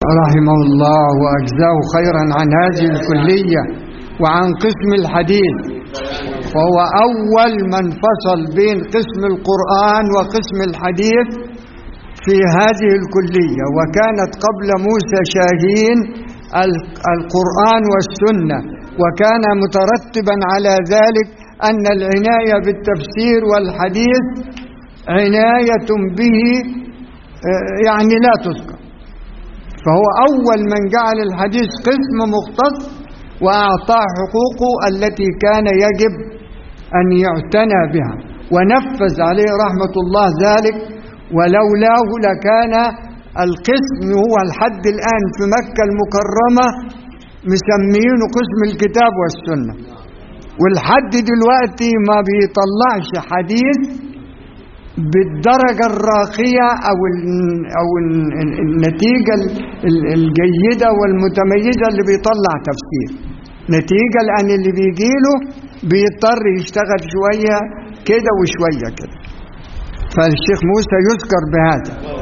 رحمه الله وأجزاه خيرا عن هذه الكلية وعن قسم الحديث وهو أول من فصل بين قسم القرآن وقسم الحديث في هذه الكلية وكانت قبل موسى شاهين القرآن والسنة وكان مترتبا على ذلك أن العناية بالتفسير والحديث عناية به يعني لا تذكر فهو أول من جعل الحديث قسم مختص وأعطاه حقوقه التي كان يجب أن يعتنى بها ونفذ عليه رحمة الله ذلك ولولاه لكان القسم هو الحد الآن في مكة المكرمة مسميينه قسم الكتاب والسنة والحد دلوقتي ما بيطلعش حديث بالدرجة الراقية أو أو النتيجة الجيدة والمتميزة اللي بيطلع تفسير نتيجة لأن اللي بيجيله بيضطر يشتغل شوية كده وشوية كده فالشيخ موسى يذكر بهذا